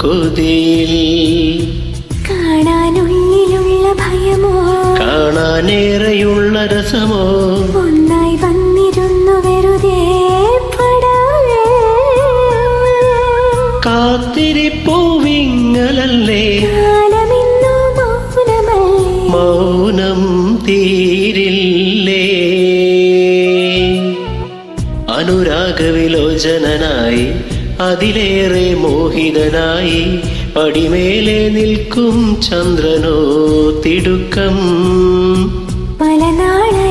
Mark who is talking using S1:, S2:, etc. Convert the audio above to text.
S1: കൊതിയിൽ
S2: കാണാനുള്ളിലുള്ള ഭയമോ
S1: കാണാനേറെയുള്ള രസമോ
S2: ഒന്നായി വന്നിരുന്നു വെറുതെ പടാതെ
S1: കാത്തിരിപ്പൂവിങ്ങലല്ലേ
S2: കാലമിന്നു മൗനമല്ലേ
S1: മൗനം തീരില്ലേ അനുരാഗവിലോചനായി അതിലേറെ മോഹിതനായി പടിമേലെ നിൽക്കും ചന്ദ്രനോ തിടുക്കം
S2: പല നാള